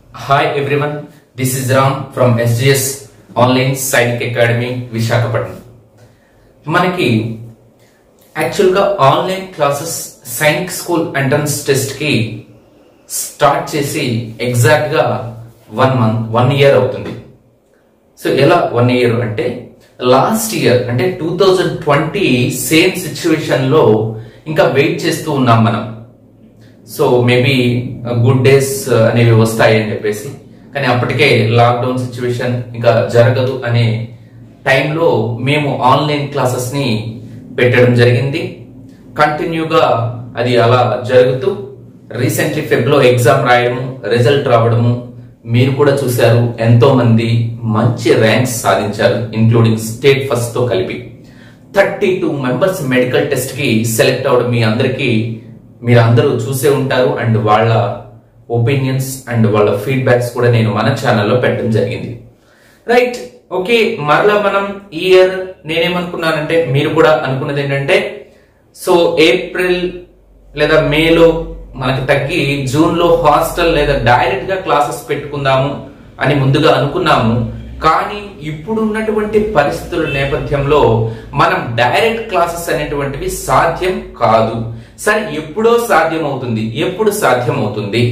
Hi everyone, this is Ram from SGS Online Science Academy Visakhapatnam మనకి యాక్చువల్గా online classes Sainik school entrance test కి start చేసి exact గా one month one year అవుతుంది so ఎలా one year అంటే లాస్ట్ ఇయర్ అంటే two thousand twenty same situation లో ఇంకా వెయిట్ చేస్తూ ఉన్నాం మనం సో మేబీ గుడ్ డేస్ అనేవి వస్తాయి అని చెప్పేసి కానీ అప్పటికే లాక్డౌన్ సిచ్యువేషన్ ఇంకా జరగదు అనే టైంలో మేము ఆన్లైన్ క్లాసెస్ ని పెట్టడం జరిగింది కంటిన్యూగా అది అలా జరుగుతూ రీసెంట్లీ ఫెబ్ లో ఎగ్జామ్ రాయడము రిజల్ట్ రావడము మీరు కూడా చూశారు ఎంతో మంది మంచి ర్యాంక్స్ సాధించారు ఇంక్లూడింగ్ స్టేట్ ఫస్ట్ తో కలిపి thirty two members medical test కి సెలెక్ట్ అవడం మీ అందరికీ మీరు అందరూ చూసే ఉంటారు అండ్ వాళ్ళ ఒపీనియన్స్ అండ్ వాళ్ళ ఫీడ్బ్యాక్స్ కూడా నేను మన ఛానల్లో పెట్టడం జరిగింది రైట్ ఓకే మరలా మనం ఈ ఇయర్ నేనేమనుకున్నానంటే మీరు కూడా అనుకున్నది ఏంటంటే సో ఏప్రిల్ లేదా మేలో మనకి తగ్గి జూన్ లో హాస్టల్ లేదా డైరెక్ట్ గా క్లాసెస్ పెట్టుకుందాము అని ముందుగా అనుకున్నాము కానీ ఇప్పుడు ఉన్నటువంటి పరిస్థితుల నేపథ్యంలో మనం డైరెక్ట్ క్లాసెస్ అనేటువంటివి సాధ్యం కాదు సరే ఎప్పుడో సాధ్యం అవుతుంది ఎప్పుడు సాధ్యం అవుతుంది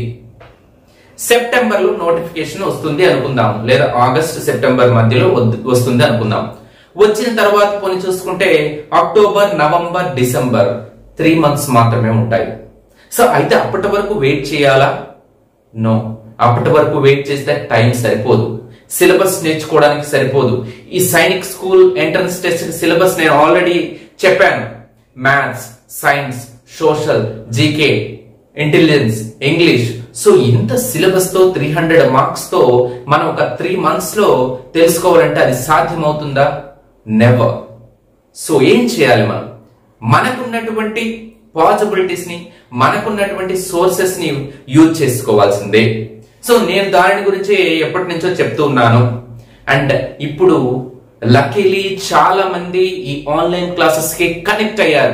సెప్టెంబర్ లో నోటిఫికేషన్ వస్తుంది అనుకుందాం లేదా ఆగస్ట్ సెప్టెంబర్ మధ్యలో వద్ద- వస్తుంది అనుకుందాం వచ్చిన తర్వాత పోనీ చూసుకుంటే October November December three months మాత్రమే ఉంటాయి సో అయితే అప్పటి వరకు వెయిట్ చేయాలా నో అప్పటి వరకు వెయిట్ చేస్తే టైం సరిపోదు సిలబస్ నేర్చుకోవడానికి సరిపోదు ఈ Sainik school entrance test syllabus నేను ఆల్రెడీ చెప్పాను maths science social GK intelligence English so ఇంత సిలబస్ తో త్రీ హండ్రెడ్ మార్క్స్ తో మనం ఒక త్రీ మంత్స్ లో తెలుసుకోవాలంటే అది సాధ్యమవుతుందా నెవర్ సో ఏం చేయాలి మనం మనకున్నటువంటి పాసిబిలిటీస్ ని మనకున్నటువంటి సోర్సెస్ ని యూజ్ చేసుకోవాల్సిందే సో నేను దాని గురించి ఎప్పటి నుంచో చెప్తూ ఉన్నాను అండ్ ఇప్పుడు లక్కీలీ చాలా మంది ఈ ఆన్లైన్ క్లాసెస్ కి కనెక్ట్ అయ్యారు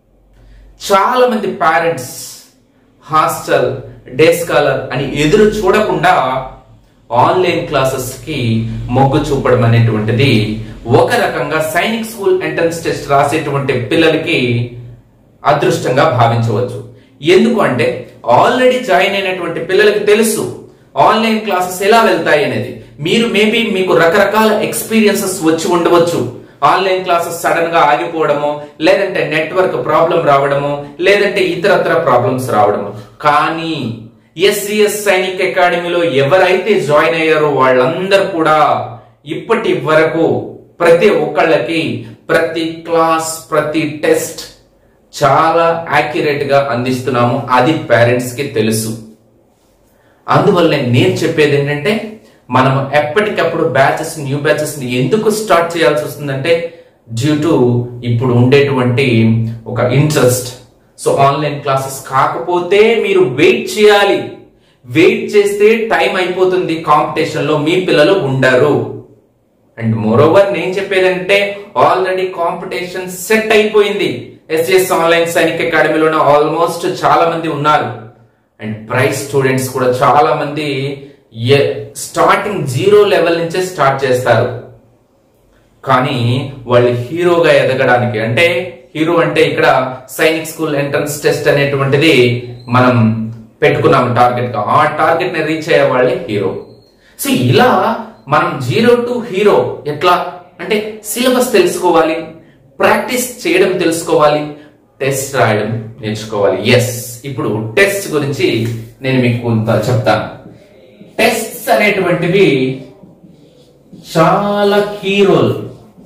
చాలా మంది పేరెంట్స్ హాస్టల్ డే స్కాలర్ అని ఎదురు చూడకుండా ఆన్లైన్ క్లాసెస్ కి మొగ్గు చూపడం అనేటువంటిది ఒక రకంగా సైనిక్ స్కూల్ ఎంట్రన్స్ టెస్ట్ రాసేటువంటి పిల్లలకి అదృష్టంగా భావించవచ్చు ఎందుకు అంటే ఆల్రెడీ జాయిన్ అయినటువంటి పిల్లలకి తెలుసు ఆన్లైన్ క్లాసెస్ ఎలా వెళ్తాయి అనేది మీరు మేబీ మీకు రకరకాల ఎక్స్పీరియన్సెస్ వచ్చి ఉండవచ్చు ఆన్లైన్ క్లాసెస్ సడన్ గా ఆగిపోవడము లేదంటే నెట్వర్క్ ప్రాబ్లం రావడము లేదంటే ఇతరత్ర ప్రాబ్లమ్స్ రావడము కానీ ఎస్సిఎస్ సైనిక్ అకాడమీలో ఎవరైతే జాయిన్ అయ్యారో వాళ్ళందరూ కూడా ఇప్పటి వరకు ప్రతి ఒక్కళ్ళకి ప్రతి క్లాస్ ప్రతి టెస్ట్ చాలా యాక్యురేట్ గా అందిస్తున్నాము అది పేరెంట్స్ కి తెలుసు అందువల్ల నేను చెప్పేది ఏంటంటే మనం ఎప్పటికప్పుడు బ్యాచెస్ న్యూ బ్యాచెస్ ని ఎందుకు స్టార్ట్ చేయాల్సి వస్తుందంటే డ్యూ టు ఇప్పుడు ఉండేటువంటి ఒక ఇంట్రెస్ట్ సో ఆన్లైన్ క్లాసెస్ కాకపోతే మీరు వెయిట్ చేయాలి వెయిట్ చేస్తే టైం అయిపోతుంది కాంపిటీషన్ లో మీ పిల్లలు ఉండరు అండ్ మోరోవర్ నేను చెప్పేదంటే ఆల్రెడీ కాంపిటీషన్ సెట్ అయిపోయింది ఎస్ఎస్ ఆన్లైన్ సైనిక్ అకాడమీలోనే ఆల్మోస్ట్ చాలా మంది ఉన్నారు అండ్ ప్రైస్ స్టూడెంట్స్ కూడా చాలా మంది స్టార్టింగ్ జీరో లెవెల్ నుంచే స్టార్ట్ చేస్తారు కానీ వాళ్ళు హీరోగా ఎదగడానికి అంటే హీరో అంటే ఇక్కడ సైనిక్ స్కూల్ ఎంట్రన్స్ టెస్ట్ అనేటువంటిది మనం పెట్టుకున్నాం టార్గెట్ గా ఆ టార్గెట్ ని రీచ్ అయ్యే వాళ్ళే హీరో సో ఇలా మనం జీరో టు హీరో ఎట్లా అంటే సిలబస్ తెలుసుకోవాలి ప్రాక్టీస్ చేయడం తెలుసుకోవాలి టెస్ట్ రాయడం నేర్చుకోవాలి ఎస్ ఇప్పుడు టెస్ట్ గురించి నేను మీకు కొంత చెప్తాను టెస్ట్స్ అనేటువంటివి చాలా కీ రోల్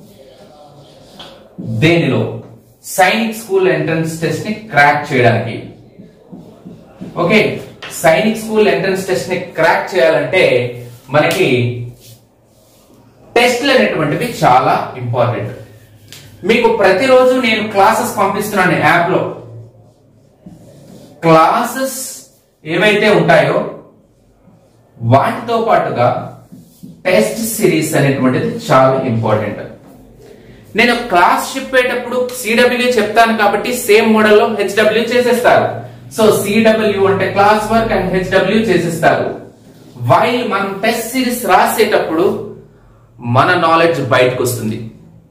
దేనిలో సైనిక్ స్కూల్ ఎంట్రన్స్ టెస్ట్ ని క్రాక్ చేయడానికి okay Sainik school entrance test ని క్రాక్ చేయాలంటే మనకి టెస్ట్లు అనేటువంటివి చాలా ఇంపార్టెంట్ మీకు ప్రతిరోజు నేను క్లాసెస్ పంపిస్తున్నాను యాప్ లో క్లాసెస్ ఏవైతే ఉంటాయో వాటితో పాటుగా టెస్ట్ సిరీస్ అనేటువంటిది చాలా ఇంపార్టెంట్ నేను క్లాస్ చెప్పేటప్పుడు సిడబ్ల్యూ చెప్తాను కాబట్టి సేమ్ మోడల్లో హెచ్డబ్ల్యూ చేసేస్తారు సో సిడబ్ల్యూ అంటే క్లాస్ వర్క్ అండ్ హెచ్డబ్ల్యూ చేసేస్తారు వైల్ మనం టెస్ట్ సిరీస్ రాసేటప్పుడు మన నాలెడ్జ్ బయటకు వస్తుంది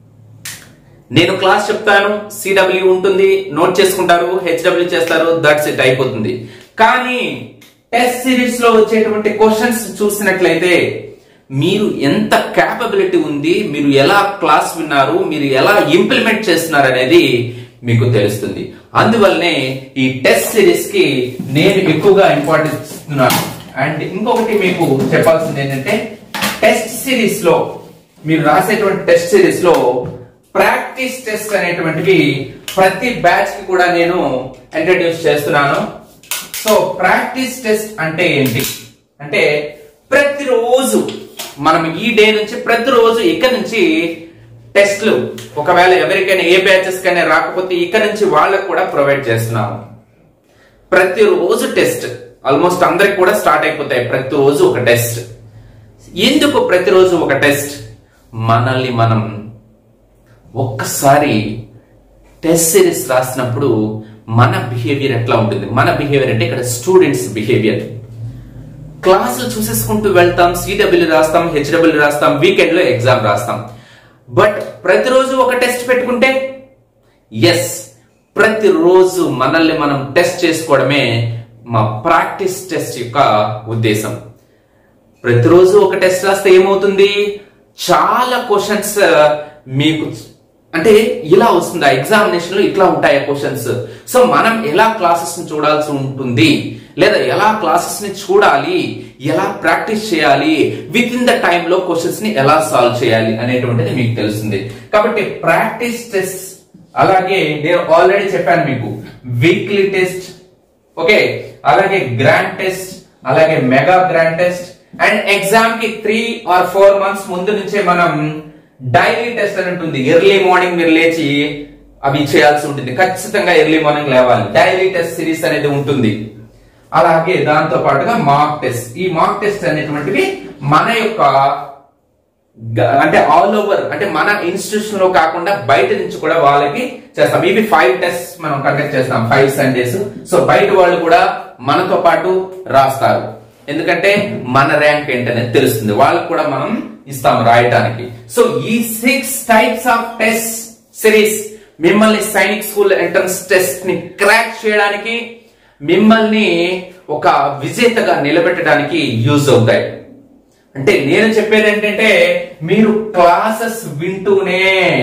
నేను క్లాస్ చెప్తాను సిడబ్ల్యూ ఉంటుంది నోట్ చేసుకుంటారు హెచ్డబ్ల్యూ చేస్తారు దట్స్ ఇట్ అయిపోతుంది కానీ టెస్ట్ సిరీస్ లో వచ్చేటువంటి క్వశ్చన్స్ చూసినట్లయితే మీరు ఎంత క్యాపబిలిటీ ఉంది మీరు ఎలా క్లాస్ విన్నారు మీరు ఎలా ఇంప్లిమెంట్ చేస్తున్నారు అనేది మీకు తెలుస్తుంది అందువల్లనే ఈ టెస్ట్ సిరీస్ కి నేను ఎక్కువగా ఇంపార్టెన్స్ ఇస్తున్నాను అండ్ ఇంకొకటి మీకు చెప్పాల్సింది ఏంటంటే టెస్ట్ సిరీస్ లో మీరు రాసేటువంటి టెస్ట్ సిరీస్ లో ప్రాక్టీస్ టెస్ట్ అనేటువంటివి ప్రతి బ్యాచ్ కి కూడా నేను ఇంట్రడ్యూస్ చేస్తున్నాను సో ప్రాక్టీస్ టెస్ట్ అంటే ఏంటి అంటే ప్రతిరోజు మనం ఈ డే నుంచి ప్రతిరోజు ఇక్కడ నుంచి టెస్ట్లు ఒకవేళ ఎవరికైనా ఏ బ్యాచెస్ కైనా రాకపోతే ఇక్కడ నుంచి వాళ్ళకు కూడా ప్రొవైడ్ చేస్తున్నాము ప్రతిరోజు టెస్ట్ ఆల్మోస్ట్ అందరికి కూడా స్టార్ట్ అయిపోతాయి ప్రతిరోజు ఒక టెస్ట్ ఎందుకు ప్రతిరోజు ఒక టెస్ట్ మనల్ని మనం ఒక్కసారి టెస్ట్ సిరీస్ రాసినప్పుడు మన బిహేవియర్ ఎట్లా ఉంటుంది మన బిహేవియర్ అంటే ఇక్కడ స్టూడెంట్స్ బిహేవియర్ క్లాసులు చూసేసుకుంటూ వెళ్తాం సిడబ్ల్యూ రాస్తాం హెచ్డబ్ల్యూ రాస్తాం వీకెండ్ లో ఎగ్జామ్ రాస్తాం బట్ ప్రతిరోజు ఒక టెస్ట్ పెట్టుకుంటే ఎస్ ప్రతిరోజు మనల్ని మనం టెస్ట్ చేసుకోవడమే మా ప్రాక్టీస్ టెస్ట్ యొక్క ఉద్దేశం ప్రతిరోజు ఒక టెస్ట్ రాస్తే ఏమవుతుంది చాలా క్వశ్చన్స్ మీకు అంటే ఇలా వస్తుంది ఆ ఎగ్జామినేషన్ లో ఇట్లా ఉంటాయి క్వశ్చన్స్ సో మనం ఎలా క్లాసెస్ ని చూడాల్సి ఉంటుంది లేదా ఎలా క్లాసెస్ ని చూడాలి ఎలా ప్రాక్టీస్ చేయాలి విత్ ఇన్ ద టైమ్ లో క్వశ్చన్స్ ని ఎలా సాల్వ్ చేయాలి అనేటువంటిది మీకు తెలుస్తుంది కాబట్టి ప్రాక్టీస్ టెస్ట్ అలాగే నేను ఆల్రెడీ చెప్పాను మీకు వీక్లీ టెస్ట్ ఓకే అలాగే గ్రాండ్ టెస్ట్ అలాగే mega grand test and exam కి త్రీ ఆర్ ఫోర్ మంత్స్ ముందు నుంచే మనం డైలీ టెస్ట్ అని ఉంటుంది ఎర్లీ మార్నింగ్ మీరు లేచి అవి చేయాల్సి ఉంటుంది ఖచ్చితంగా ఎర్లీ మార్నింగ్ లేవాలి డైలీ టెస్ట్ సిరీస్ అనేది ఉంటుంది అలాగే దాంతో పాటుగా మార్క్ టెస్ట్ ఈ మార్క్ టెస్ట్ అనేటువంటివి మన యొక్క గ- అంటే ఆల్ ఓవర్ అంటే మన ఇన్స్టిట్యూషన్ లో కాకుండా బయట నుంచి కూడా వాళ్ళకి చేస్తాం ఇవి ఫైవ్ టెస్ట్ మనం కండక్ట్ చేస్తాం ఫైవ్ సండేస్ సో బయట వాళ్ళు కూడా మనతో పాటు రాస్తారు ఎందుకంటే మన ర్యాంక్ ఏంటనేది తెలుస్తుంది వాళ్ళకి కూడా మనం ఇస్తాం రాయటానికి సో ఈ six types of test series మిమ్మల్ని సైనిక్ స్కూల్ ఎంట్రన్స్ టెస్ట్ ని క్రాక్ చేయడానికి మిమ్మల్ని ఒక విజేతగా నిలబెట్టడానికి యూజ్ అవుతాయి అంటే నేను చెప్పేది ఏంటంటే మీరు క్లాసెస్ వింటూనే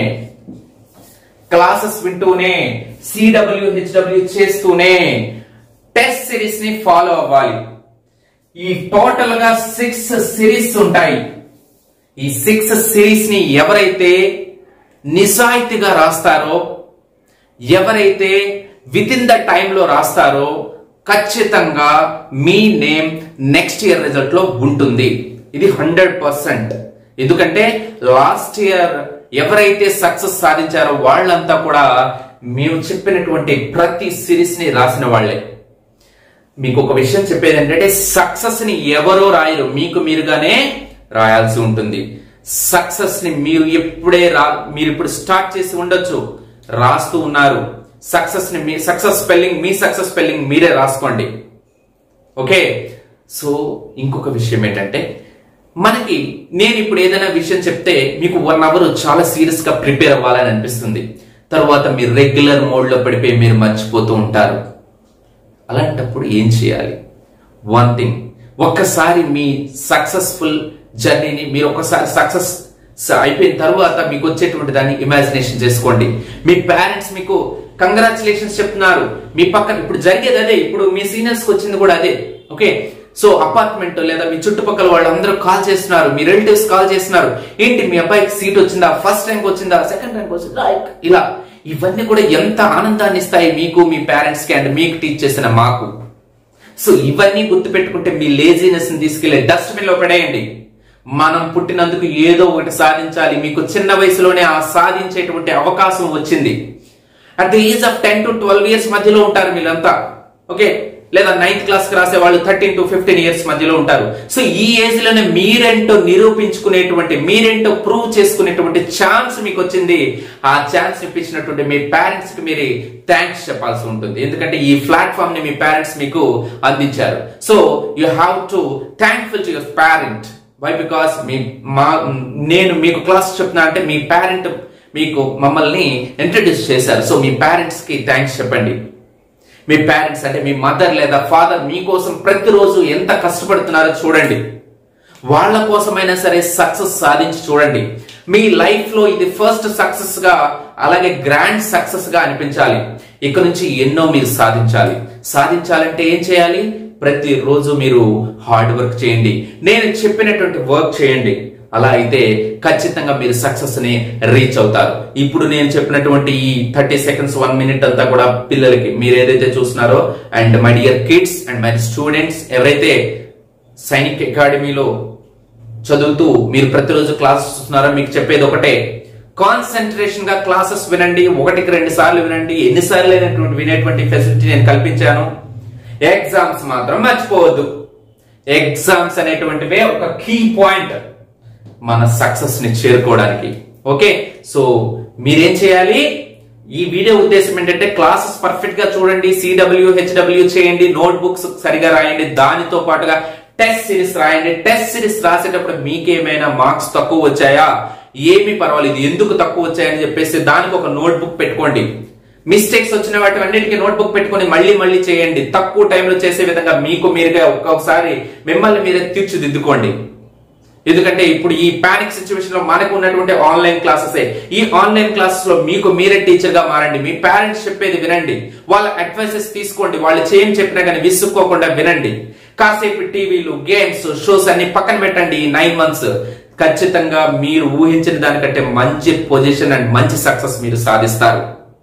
క్లాసెస్ వింటూనే సిడబ్ల్యూ హెచ్డబ్ల్యూ చేస్తూనే టెస్ట్ సిరీస్ ని ఫాలో అవ్వాలి ఈ టోటల్ గా సిక్స్ సిరీస్ ఉంటాయి ఈ సిక్స్ సిరీస్ ని ఎవరైతే నిజాయితీగా రాస్తారో ఎవరైతే విత్ ఇన్ ద లో రాస్తారో ఖచ్చితంగా మీ నేమ్ నెక్స్ట్ ఇయర్ రిజల్ట్ లో ఉంటుంది ఇది హండ్రెడ్ పర్సెంట్ ఎందుకంటే లాస్ట్ ఇయర్ ఎవరైతే సక్సెస్ సాధించారో వాళ్ళంతా కూడా మేము చెప్పినటువంటి ప్రతి సిరీస్ ని రాసిన వాళ్ళే మీకు ఒక విషయం చెప్పేది ఏంటంటే సక్సెస్ ని ఎవరో రాయరు మీకు మీరుగానే రాయాల్సి ఉంటుంది సక్సెస్ ని మీరు ఎప్పుడే రా మీరు ఇప్పుడు స్టార్ట్ చేసి ఉండొచ్చు రాస్తూ ఉన్నారు సక్సెస్ ని మీ సక్సెస్ స్పెల్లింగ్ మీ సక్సెస్ స్పెల్లింగ్ మీరే రాసుకోండి ఓకే సో ఇంకొక విషయం ఏంటంటే మనకి నేను ఇప్పుడు ఏదైనా విషయం చెప్తే మీకు వన్ అవర్ చాలా సీరియస్ గా ప్రిపేర్ అవ్వాలని అనిపిస్తుంది తర్వాత మీరు రెగ్యులర్ మోడ్ లో పడిపోయి మీరు మర్చిపోతూ ఉంటారు అలాంటప్పుడు ఏం చేయాలి వన్ థింగ్ ఒక్కసారి మీ సక్సెస్ఫుల్ జర్నీని మీరు ఒకసారి సక్సెస్ అయిపోయిన తర్వాత మీకు వచ్చేటువంటి దాన్ని ఇమాజినేషన్ చేసుకోండి మీ పేరెంట్స్ మీకు కంగ్రాచులేషన్స్ చెప్తున్నారు మీ పక్కన ఇప్పుడు జరిగేది అదే ఇప్పుడు మీ సీనియర్స్ కి వచ్చింది కూడా అదే ఓకే సో అపార్ట్మెంట్ లేదా మీ చుట్టుపక్కల వాళ్ళందరూ కాల్ చేస్తున్నారు మీ రిలేటివ్స్ కాల్ చేస్తున్నారు ఏంటి మీ అబ్బాయికి సీట్ వచ్చిందా ఫస్ట్ ర్యాంక్ వచ్చిందా సెకండ్ ర్యాంక్ వచ్చిందా Like ఇలా ఇవన్నీ కూడా ఎంత ఆనందాన్ని ఇస్తాయి మీకు మీ పేరెంట్స్ కి అండ్ మీకు టీచ్ చేసిన మాకు సో ఇవన్నీ గుర్తుపెట్టుకుంటే మీ లేజినెస్ ని తీసుకెళ్లే డస్ట్బిన్ లో పడేయండి మనం పుట్టినందుకు ఏదో ఒకటి సాధించాలి మీకు చిన్న వయసులోనే ఆ సాధించేటువంటి అవకాశం వచ్చింది at the age of ten to twelve years మధ్యలో ఉంటారు మీరంతా ఓకే లేదా నైన్త్ క్లాస్ కి రాసే వాళ్ళు థర్టీన్ టు ఫిఫ్టీన్ ఇయర్స్ మధ్యలో ఉంటారు సో ఈ ఏజ్ లోనే మీరేంటో నిరూపించుకునేటువంటి మీరేంటో ప్రూవ్ చేసుకునేటువంటి ఛాన్స్ మీకు వచ్చింది ఆ ఛాన్స్ ఇప్పించినటువంటి మీ పేరెంట్స్ కి మీరు థ్యాంక్స్ చెప్పాల్సి ఉంటుంది ఎందుకంటే ఈ ప్లాట్ఫామ్ ని మీ పేరెంట్స్ మీకు అందించారు so you have to thankful to your parent why because మీ మా నేను మీకు క్లాస్ చెప్తున్నా అంటే మీ పేరెంట్ మీకు మమ్మల్ని ఇంట్రడ్యూస్ చేశారు సో మీ పేరెంట్స్ కి థ్యాంక్స్ చెప్పండి మీ పేరెంట్స్ అంటే మీ మదర్ లేదా ఫాదర్ మీకోసం ప్రతిరోజు ఎంత కష్టపడుతున్నారో చూడండి వాళ్ళ కోసమైనా సరే సక్సెస్ సాధించి చూడండి మీ లైఫ్ లో ఇది ఫస్ట్ సక్సెస్ గా అలాగే గ్రాండ్ సక్సెస్ గా అనిపించాలి ఇక నుంచి ఎన్నో మీరు సాధించాలి సాధించాలంటే ఏం చేయాలి ప్రతిరోజు మీరు హార్డ్ వర్క్ చేయండి నేను చెప్పినటువంటి వర్క్ చేయండి అలా అయితే ఖచ్చితంగా మీరు సక్సెస్ ని రీచ్ అవుతారు ఇప్పుడు నేను చెప్పినటువంటి ఈ థర్టీ సెకండ్స్ వన్ మినిట్ అంతా కూడా పిల్లలకి మీరు ఏదైతే చూస్తున్నారో and my dear kids and my students ఎవరైతే సైనిక్ అకాడమీలో చదువుతూ మీరు ప్రతిరోజు క్లాసెస్ చూస్తున్నారో మీకు చెప్పేది ఒకటే కాన్సన్ట్రేషన్ గా క్లాసెస్ వినండి ఒకటికి రెండు సార్లు వినండి ఎన్నిసార్లు అయినటువంటి వినేటువంటి ఫెసిలిటీ నేను కల్పించాను ఎగ్జామ్స్ మాత్రం మర్చిపోవద్దు ఎగ్జామ్స్ అనేటువంటివే ఒక కీ పాయింట్ మన సక్సెస్ ని చేరుకోవడానికి ఓకే సో మీరేం చేయాలి ఈ వీడియో ఉద్దేశం ఏంటంటే క్లాసెస్ పర్ఫెక్ట్ గా చూడండి సిడబ్ల్యూ హెచ్డబ్ల్యూ చేయండి నోట్ బుక్స్ సరిగా రాయండి దానితో పాటుగా టెస్ట్ సిరీస్ రాయండి టెస్ట్ సిరీస్ రాసేటప్పుడు మీకేమైనా మార్క్స్ తక్కువ వచ్చాయా ఏమీ పర్వాలేదు ఎందుకు తక్కువ వచ్చాయని చెప్పేసి దానికి ఒక నోట్ బుక్ పెట్టుకోండి మిస్టేక్స్ వచ్చిన వాటి అన్నిటికీ నోట్ బుక్ పెట్టుకొని మళ్ళీ మళ్ళీ చేయండి తక్కువ టైంలో చేసే విధంగా మీకు మీరుగా ఒక్కొక్కసారి మిమ్మల్ని మీరే తీర్చిదిద్దుకోండి ఎందుకంటే ఇప్పుడు ఈ పానిక్ సిచ్యువేషన్ లో మనకు ఉన్నటువంటి ఆన్లైన్ క్లాసెస్ ఈ ఆన్లైన్ క్లాసెస్ లో మీకు మీరే టీచర్ గా మారండి మీ పేరెంట్స్ చెప్పేది వినండి వాళ్ళ అడ్వైసెస్ తీసుకోండి వాళ్ళు చేయం చెప్పినా కానీ విసుక్కోకుండా వినండి కాసేపు టీవీలు గేమ్స్ షోస్ అన్ని పక్కన పెట్టండి ఈ నైన్ మంత్స్ ఖచ్చితంగా మీరు ఊహించిన దానికంటే మంచి పొజిషన్ అండ్ మంచి సక్సెస్ మీరు సాధిస్తారు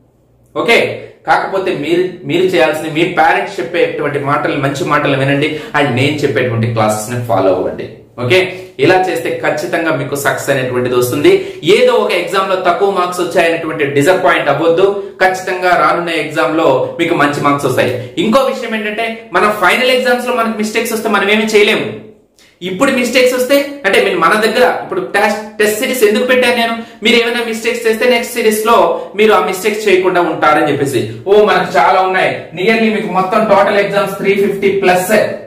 ఓకే కాకపోతే మీరు మీరు చేయాల్సింది మీ పేరెంట్స్ చెప్పేటువంటి మాటలు మంచి మాటలు వినండి అండ్ నేను చెప్పేటువంటి క్లాసెస్ ని ఫాలో అవ్వండి ఓకే ఇలా చేస్తే ఖచ్చితంగా మీకు సక్సెస్ అనేటువంటిది వస్తుంది ఏదో ఒక ఎగ్జామ్ లో తక్కువ మార్క్స్ వచ్చాయనేటువంటి డిసప్పాయింట్ అవ్వద్దు ఖచ్చితంగా రానున్న ఎగ్జామ్ లో మీకు మంచి మార్క్స్ వస్తాయి ఇంకో విషయం ఏంటంటే మన ఫైనల్ ఎగ్జామ్స్ లో మనకు మిస్టేక్స్ వస్తే మనం ఏమి చేయలేము ఇప్పుడు మిస్టేక్స్ వస్తే అంటే మీరు మన దగ్గర ఇప్పుడు టెస్ట్ సిరీస్ ఎందుకు పెట్టాను నేను మీరు ఏమైనా మిస్టేక్స్ చేస్తే నెక్స్ట్ సిరీస్ లో మీరు ఆ మిస్టేక్స్ చేయకుండా ఉంటారని చెప్పేసి ఓ మనకు చాలా ఉన్నాయి నియర్లీ మీకు మొత్తం total exams three fifty plus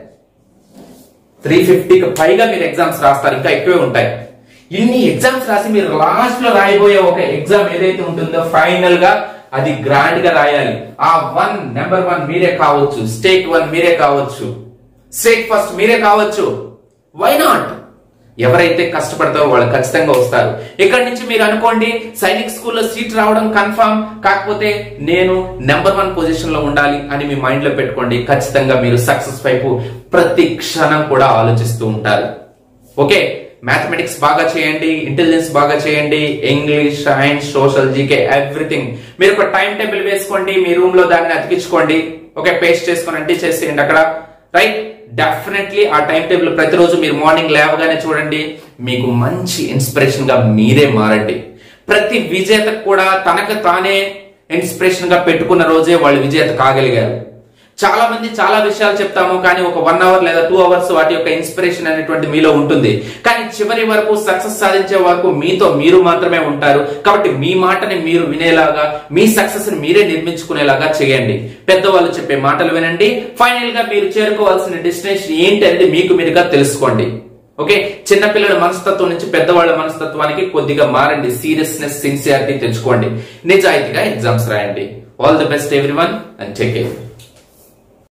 three ఫిఫ్టీకి పైగా మీరు ఎగ్జామ్స్ రాస్తారు ఇంకా ఎక్కువే ఉంటాయి ఇన్ని ఎగ్జామ్స్ రాసి మీరు లాస్ట్ లో రాయబోయే ఒక ఎగ్జామ్ ఏదైతే ఉంటుందో ఫైనల్ గా అది గ్రాండ్ గా రాయాలి ఆ వన్ నెంబర్ వన్ మీరే కావచ్చు స్టేట్ వన్ మీరే కావచ్చు స్టేట్ ఫస్ట్ మీరే కావచ్చు వై నాట్ ఎవరైతే కష్టపడతారో వాళ్ళు ఖచ్చితంగా వస్తారు ఇక్కడ నుంచి మీరు అనుకోండి సైనిక్ స్కూల్లో సీట్ రావడం కన్ఫర్మ్ కాకపోతే నేను నెంబర్ వన్ పొజిషన్ లో ఉండాలి అని మీ మైండ్ లో పెట్టుకోండి ఖచ్చితంగా మీరు సక్సెస్ వైపు ప్రతి క్షణం కూడా ఆలోచిస్తూ ఉంటారు ఓకే మ్యాథమెటిక్స్ బాగా చేయండి ఇంటెలిజెన్స్ బాగా చేయండి English science social GK everything మీరు ఒక టైం టేబుల్ వేసుకోండి మీ రూమ్ లో దాన్ని అతికించుకోండి ఓకే పేస్ట్ చేసుకొని అంటే చేసేయండి అక్కడ రైట్ డెఫినెట్లీ ఆ టైం టేబుల్ ప్రతిరోజు మీరు మార్నింగ్ లేవగానే చూడండి మీకు మంచి ఇన్స్పిరేషన్ గా మీరే మారండి ప్రతి విజేతకు కూడా తనకు తానే ఇన్స్పిరేషన్ గా పెట్టుకున్న రోజే వాళ్ళు విజేత కాగలిగారు చాలా మంది చాలా విషయాలు చెప్తాము కానీ ఒక వన్ అవర్ లేదా టూ అవర్స్ వాటి యొక్క ఇన్స్పిరేషన్ అనేటువంటి మీలో ఉంటుంది కానీ చివరి వరకు సక్సెస్ సాధించే వరకు మీతో మీరు మాత్రమే ఉంటారు కాబట్టి మీ మాటని మీరు వినేలాగా మీ సక్సెస్ ని మీరే నిర్మించుకునేలాగా చేయండి పెద్దవాళ్ళు చెప్పే మాటలు వినండి ఫైనల్ గా మీరు చేరుకోవాల్సిన డెస్టినేషన్ ఏంటి అనేది మీకు మీరుగా తెలుసుకోండి ఓకే చిన్నపిల్లల మనస్తత్వం నుంచి పెద్దవాళ్ళ మనస్తత్వానికి కొద్దిగా మారండి సీరియస్నెస్ సిన్సియారిటీ తెచ్చుకోండి నిజాయితీగా ఎగ్జామ్స్ రాయండి all the best every one and take care